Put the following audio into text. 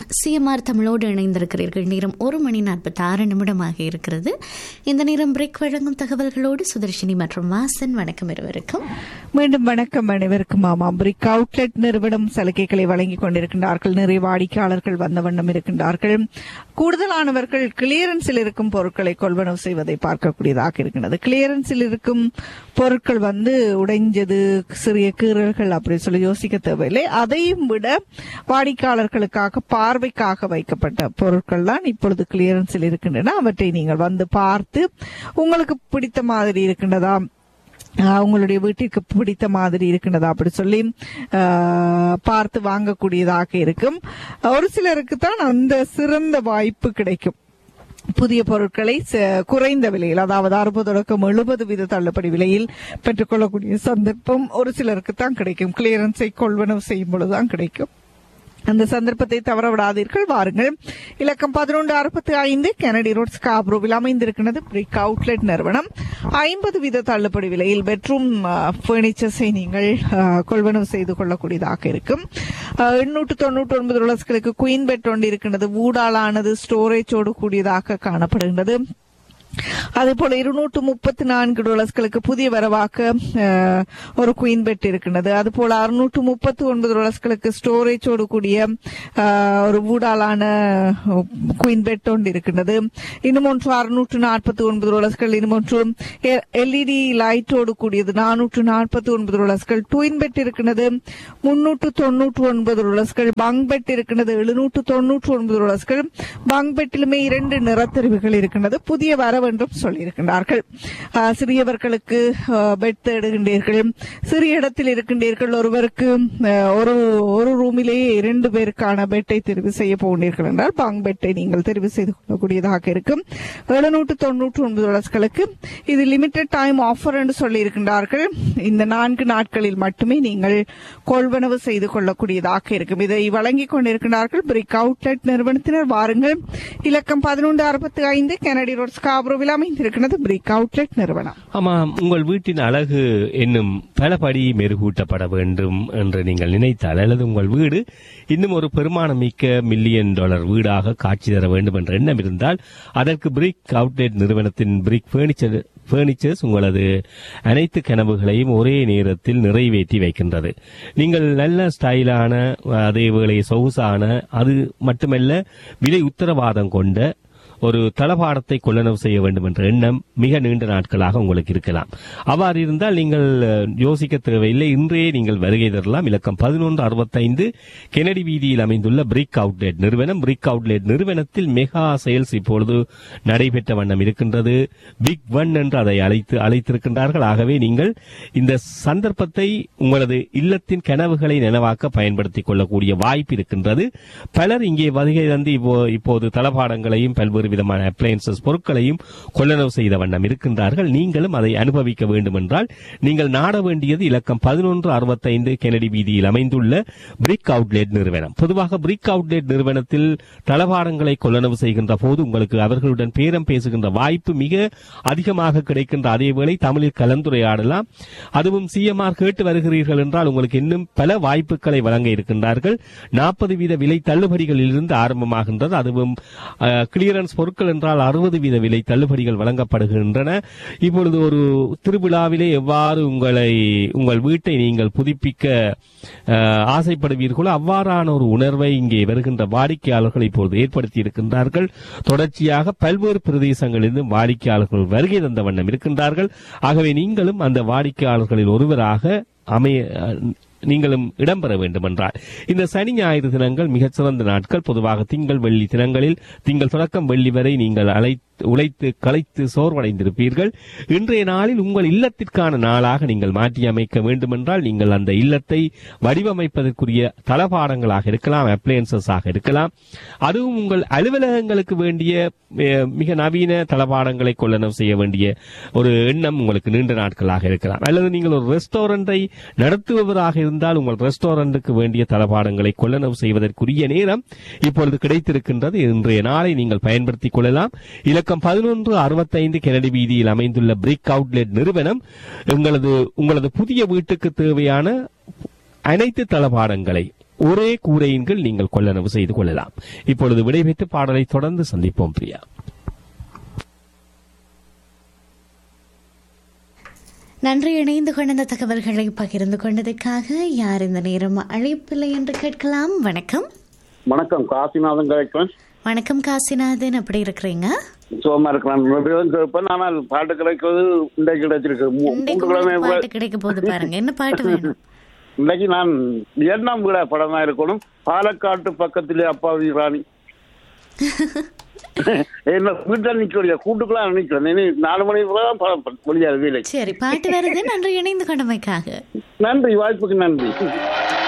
CMR தமிழோடு இணைந்திருக்கிறீர்கள் நேரம் ஒரு மணி நாற்பத்தி ஆறு நிமிடமாக இருக்கிறது இந்த நேரம் பிரேக் வழங்கும் தகவல்களோடு சுதர்ஷினி மற்றும் வாசன் வணக்கம் இருவருக்கும் மீண்டும் வணக்கம் அனைவருக்கும் ஆமாம் பிரிக் அவுட்லெட் நிறுவனம் சலுகைகளை வழங்கிக் கொண்டிருக்கின்றார்கள் நிறைய வாடிக்கையாளர்கள் வந்த வண்ணம் இருக்கின்றார்கள் கூடுதலானவர்கள் கிளியரன்ஸில் இருக்கும் பொருட்களை கொள்வனவு செய்வதை பார்க்கக்கூடியதாக இருக்கின்றது கிளியரன்ஸில் இருக்கும் பொருட்கள் வந்து உடைஞ்சது சிறிய கீறல்கள் அப்படி சொல்லி யோசிக்க தேவையில்லை அதையும் விட வாடிக்கையாளர்களுக்காக பார்வைக்காக வைக்கப்பட்ட பொருட்கள் தான் இப்பொழுது கிளியரன்ஸில் இருக்கின்றன அவற்றை நீங்கள் வந்து பார்த்து உங்களுக்கு பிடித்த மாதிரி இருக்கின்றதா ஆஹ் உங்களுடைய வீட்டிற்கு பிடித்த மாதிரி இருக்கின்றதா அப்படி சொல்லி ஆஹ் பார்த்து வாங்கக்கூடியதாக இருக்கும் ஒரு சிலருக்கு தான் அந்த சிறந்த வாய்ப்பு கிடைக்கும் புதிய பொருட்களை ச- குறைந்த விலையில் அதாவது அறுபது தொடக்கம் எழுபது வீத தள்ளுபடி விலையில் பெற்றுக்கொள்ளக்கூடிய சந்தர்ப்பம் ஒரு சிலருக்கு தான் கிடைக்கும் கிளியரன்ஸை கொள்வனவு செய்யும் பொழுதுதான் கிடைக்கும் அந்த சந்தர்ப்பத்தை தவற விடாதீர்கள் வாருங்கள் இலக்கம் பதினொன்று அறுபத்தி ஐந்து கெனடி ரோட் ஸ்காப்ரோவில் அமைந்திருக்கிறது பிரிக் அவுட்லெட் நிறுவனம் ஐம்பது வீத தள்ளுபடி விலையில் பெட்ரூம் பர்னிச்சர்ஸை நீங்கள் அஹ், கொள்வனவு செய்து கொள்ளக்கூடியதாக இருக்கும் அஹ், எண்ணூற்று தொண்ணூற்றி ஒன்பது டாலர்ஸ்களுக்கு குயின் பெட் ஒன்று இருக்கின்றது ஊடாலானது ஸ்டோரேஜோடு கூடியதாக காணப்படுகின்றது அதே போல இருநூற்று முப்பத்தி நான்கு டாலர்ஸ்களுக்கு புதிய வரவாக்க அஹ், ஒரு குயின் பெட் இருக்கின்றது அது போல அறுநூற்று முப்பத்தி ஒன்பது டாலர்ஸ்களுக்கு ஸ்டோரேஜோடு கூடிய அஹ், ஒரு ஊடாலான குயின் பெட் ஒன்று இருக்கின்றது இன்னும் ஒன்று அறுநூற்று நாற்பத்தி ஒன்பது டாலர்ஸ்கள் இன்னும் ஒன்று எல்இடி லைட்டோடு கூடியது நானூற்று நாற்பத்தி ஒன்பது டாலர்ஸ்கள் ட்வின் பெட் இருக்கின்றது முன்னூற்று தொன்னூற்று ஒன்பது டாலர்ஸ்கள் பங்க் பெட் இருக்கின்றது எழுநூற்று தொன்னூற்று ஒன்பது டாலர்ஸ்கள் பங்க் பெட்டிலுமே இரண்டு நிறத்தெரிவுகள் இருக்கின்றது புதிய வரவென்றும் சொல்லியிருக்கின்றார்கள் ஆஹ், சிறியவர்களுக்கு ஆஹ், பெட் தேடுகின்றீர்கள் சிறிய இடத்தில் இருக்கின்றீர்கள் ஒருவருக்கு ஆஹ், ஒரு ஒரு ரூமிலேயே இரண்டு பேருக்கான பெட்டை தெரிவு செய்ய போகிறீர்கள் என்றால் பங்க் பெட்டை நீங்கள் தெரிவு செய்து கொள்ளக்கூடியதாக இருக்கும் எழுநூற்று தொன்னூற்று ஒன்பது டாலர்ஸ்களுக்கு இது லிமிடெட் டைம் ஆஃபர் என்று சொல்லி இருக்கின்றார்கள் இந்த நான்கு நாட்களில் மட்டுமே நீங்கள் கொள்வனவு செய்து கொள்ளக்கூடியதாக இருக்கும் இதை வழங்கிக் கொண்டிருக்கிறார்கள் பிரிக் அவுட்லெட் நிறுவனத்தினர் வாருங்கள் இலக்கம் பதினொன்று அறுபத்தி ஐந்து கெனடி ரோட் ஸ்காப்ரோவில் அமைந்திருக்கிறது பிரிக் அவுட்லெட் நிறுவனம் ஆமாம் உங்கள் வீட்டின் அழகு என்னும் பலபடி மெருகூட்டப்பட வேண்டும் என்று நீங்கள் நினைத்தால் அல்லது உங்கள் வீடு இன்னும் ஒரு பெருமானம் மிக்க மில்லியன் டாலர் வீடாக காட்சி தர வேண்டும் என்ற எண்ணம் இருந்தால் அதற்கு பிரிக் அவுட்லெட் நிறுவனத்தின் பிரிக் பர்னிச்சர் பர்னிச்சர்ஸ் உங்களது அனைத்து கனவுகளையும் ஒரே நேரத்தில் நிறைவேற்றி வைக்கின்றது நீங்கள் நல்ல ஸ்டைலான அதே வேளை சொகுசான அது மட்டுமல்ல விலை உத்தரவாதம் கொண்ட ஒரு தளபாடத்தை கொள்ளளவு செய்ய வேண்டும் என்ற எண்ணம் மிக நீண்ட நாட்களாக உங்களுக்கு இருக்கலாம் அவ்வாறு இருந்தால் நீங்கள் அஹ், யோசிக்க தேவையில்லை இன்றே நீங்கள் வருகை தரலாம் இலக்கம் பதினொன்று அறுபத்தைந்து கெனடி வீதியில் அமைந்துள்ள பிரிக் அவுட்லெட் நிறுவனம் பிரிக் அவுட்லெட் நிறுவனத்தில் மெகா சேல்ஸ் இப்பொழுது நடைபெற்ற வண்ணம் இருக்கின்றது பிக் ஒன் என்று அதை அழைத்து அழைத்திருக்கின்றார்கள் ஆகவே நீங்கள் இந்த சந்தர்ப்பத்தை உங்களது இல்லத்தின் கனவுகளை நனவாக்க பயன்படுத்திக் கொள்ளக்கூடிய வாய்ப்பு இருக்கின்றது பலர் இங்கே வருகை தந்து இப்போ- இப்போது தளபாடங்களையும் பல்வேறு விதமான அப்ளையன்சஸ் பொருட்களையும் கொள்ளளவு செய்த வண்ணம் இருக்கின்றார்கள் நீங்களும் அதை அனுபவிக்க வேண்டும் என்றால் நீங்கள் நாட வேண்டியது இலக்கம் பதினொன்று அறுபத்தைந்து கெனடி வீதியில் அமைந்துள்ள பிரிக் அவுட்லெட் நிறுவனம் பொதுவாக பிரிக் அவுட்லெட் நிறுவனத்தில் தளபாடங்களை கொள்ளளவு செய்கின்ற போது உங்களுக்கு அவர்களுடன் பேரம் பேசுகின்ற வாய்ப்பு மிக அதிகமாக கிடைக்கின்ற அதேவேளை தமிழில் கலந்துரையாடலாம் அதுவும் சிஎம்ஆர் கேட்டு வருகிறீர்கள் என்றால் உங்களுக்கு இன்னும் பல வாய்ப்புகளை வழங்க இருக்கின்றார்கள் நாற்பது வீத விலை தள்ளுபடிகளில் இருந்து ஆரம்பமாகின்றது அதுவும் கிளியரன்ஸ் பொருட்கள் என்றால் அறுபது வீத விலை தள்ளுபடிகள் வழங்கப்படுகின்றன இப்பொழுது ஒரு திருவிழாவிலே எவ்வாறு உங்களை உங்கள் வீட்டை நீங்கள் புதுப்பிக்க அஹ், ஆசைப்படுவீர்களோ அவ்வாறான ஒரு உணர்வை இங்கே வருகின்ற வாடிக்கையாளர்கள் இப்பொழுது ஏற்படுத்தி இருக்கின்றார்கள் தொடர்ச்சியாக பல்வேறு பிரதேசங்களிலிருந்து வாடிக்கையாளர்கள் வருகை தந்த வண்ணம் இருக்கின்றார்கள் ஆகவே நீங்களும் அந்த வாடிக்கையாளர்களில் ஒருவராக அமைய நீங்களும் இடம்பெற வேண்டும் என்றால் இந்த சனி ஞாயிறு தினங்கள் மிகச்சிறந்த நாட்கள் பொதுவாக திங்கள் வெள்ளி தினங்களில் திங்கள் தொடக்கம் வெள்ளி வரை நீங்கள் அழைத்து உழைத்து களைத்து சோர்வடைந்திருப்பீர்கள் இன்றைய நாளில் உங்கள் இல்லத்திற்கான நாளாக நீங்கள் மாற்றி அமைக்க வேண்டுமென்றால் நீங்கள் அந்த இல்லத்தை வடிவமைப்பதற்குரிய தளபாடங்களாக இருக்கலாம் அப்ளையன்சஸாக இருக்கலாம் அதுவும் உங்கள் அலுவலகங்களுக்கு வேண்டிய அஹ், மிக நவீன தளபாடங்களை கொள்ளளவு செய்ய வேண்டிய ஒரு எண்ணம் உங்களுக்கு நீண்ட நாட்களாக இருக்கலாம் அல்லது நீங்கள் ஒரு ரெஸ்டாரண்டை நடத்துபவராக இருந்தால் உங்கள் ரெஸ்டாரண்ட்டுக்கு வேண்டிய தளபாடங்களை கொள்ளளவு செய்வதற்குரிய நேரம் இப்பொழுது கிடைத்திருக்கின்றது இன்றைய நாளை நீங்கள் பயன்படுத்திக் கொள்ளலாம் இலக்கம் பதினொன்று அறுபத்தைந்து கெனடி வீதியில் அமைந்துள்ள பிரிக் அவுட்லெட் நிறுவனம் உங்களது உங்களது புதிய வீட்டுக்கு தேவையான அனைத்து தளபாடங்களை ஒரே கூரையின் கீழ் நீங்கள் கொள்ளளவு செய்து கொள்ளலாம் இப்பொழுது விடைபெற்று பாடலை தொடர்ந்து சந்திப்போம் பிரியா நன்றி இணைந்து கொண்ட இந்த தகவல்களை பகிர்ந்து கொண்டதுக்காக யார் இந்த நேரம் அழைப்பில்லை என்று கேட்கலாம் வணக்கம் வணக்கம் காசிநாதன் கிடைக்கிறேன் வணக்கம் காசிநாதன் எப்படி இருக்கிறீங்க சுகமா இருக்கிறேன் எப்படியும் கேட்பேன் ஆனால் பாட்டு கிடைக்கிறது இன்றைக்கு கிடைச்சிருக்கு மூ- இன்றைக்கு மூன்று கிழமை உங்களுக்கு கூட- பாட்டு கிடைக்க போது பாருங்க என்ன பாட்டு வேணும் இன்றைக்கு நான் வியட்நாம் கூட படம் தான் இருக்கணும் பாலக்காட்டு பக்கத்திலே அப்பாவி ராணி என்ன வீட்டில் நிற்க கூட்டுக்குள்ள நிற்கிறேன் இனி நாலு மணி கூட தான் படம் முடியாது வேலை சரி பாட்டு வருது நன்றி இணைந்து கொண்டமைக்காக நன்றி வாய்ப்புக்கு நன்றி